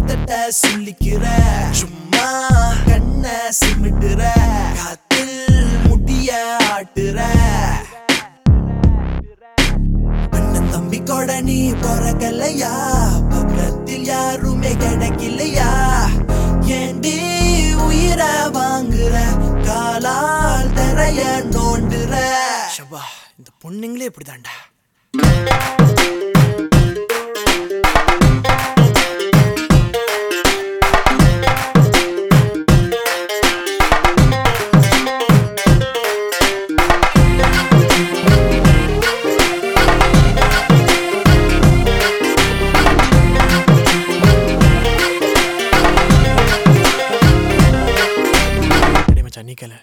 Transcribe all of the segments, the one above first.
மெத்தட்ட சொல்லிக்கிற சும்மா கண்ண சிமிட்டுற காத்தில் முடிய ஆட்டுற அண்ணன் தம்பி கூட நீ பிறக்கலையா பக்கத்தில் யாருமே கிடைக்கலையா ஏண்டி உயிர வாங்குற காலால் தரைய நோண்டுற ஷபா இந்த பொண்ணுங்களே இப்படிதான்டா டேய் மச்சான் நீ கேளு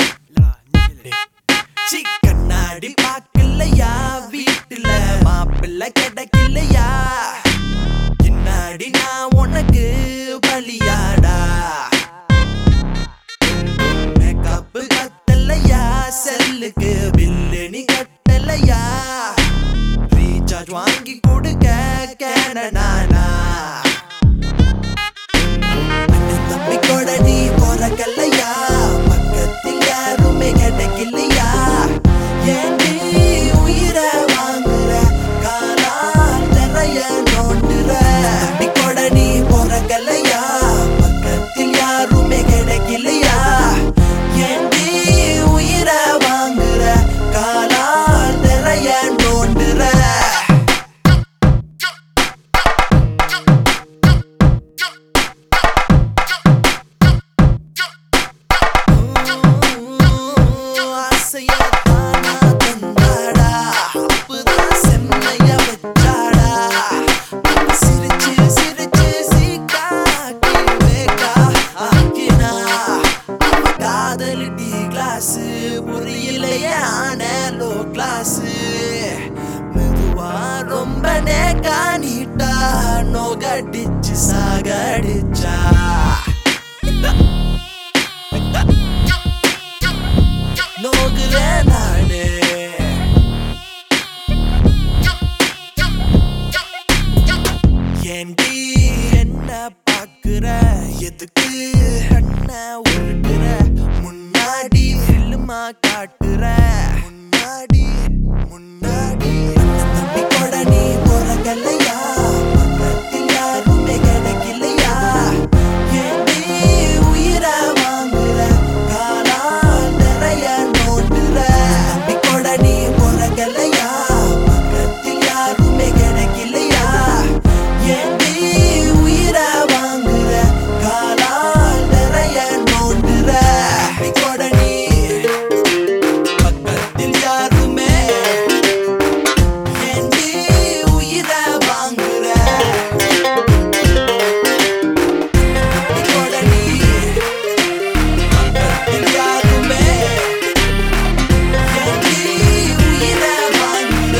சி கண்ணாடி பாக்கலையா வீட்டுல மாப்பிள்ளை கிடைக்கலையா பின்னாடி நான் உனக்கு பலியாடா மேக்கப் கட்டலையா செல்லுக்கு பில்லு நீ கட்டலையா ரீசார்ஜ் வாங்கி கொடுக்க கேனடானா அண்ணன் தம்பி கூட நீ பிறக்கலையா பக்கத்தில் யாருமே கிடைக்கலையா ஏண்டி உயிர வாங்குற காலால் நிறைய நோண்டுற தம்பி கூட நீ பிறக்கலையா பக்கத்தில் யாருமே கிடைக்கலையா ஏண்டி உயிர வாங்குற காலால் நிறைய நோண்டுற ஆசையத்தானா தந்தாடா அப்பதான் செம்மைய வச்சாடா சிரிச்சு சிரிச்சு சீக்காக்கி வேக்கா ஆக்கினா அவ காதல் டி கிளாஸ் புரியலையே ஆனலோ கிளாஸ் மெதுவா ரொம்ப நேக்கா நீட்டா நோகடிச்சு சாகடிச்சா நோகுற நானே ஏண்டி என்ன பாக்குற எதுக்கு கண்ண உருட்டுற முன்னாடி ஃபில்மா காட்டுற முன்னாடி முன்னாடி அண்ணன் தம்பி கூட நீ பிறக்கலையா பக்கத்தில் யாருமே கிடைக்கலையா ஏண்டி உயிர வாங்குற காலால் நிறைய நோண்டுற தம்பி கூட நீ பிறக்கலையா பக்கத்தில் யாருமே கிடைக்கலையா ஏண்டி உயிர வாங்குற காலால் நிறைய நோண்டுற தம்பி கூட நீ பக்கத்தில் யாருமே ஏண்டி உயிர வாங்குற தம்பி கூட நீ பக்கத்தில் யாருமே ஏண்டி உயிர வாங்குற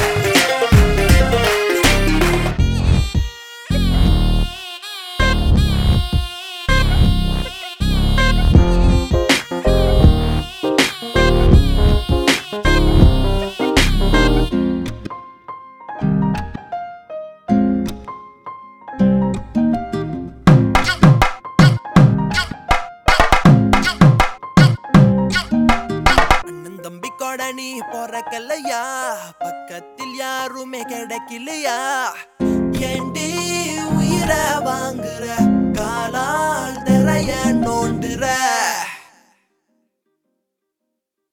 அண்ணன் தம்பி கூட நீ பிறக்கலையா பக்கத்தில் யாருமே கிடைக்கலையா ஏண்டி உயிர வாங்குற காலால் நிறைய நோண்டுற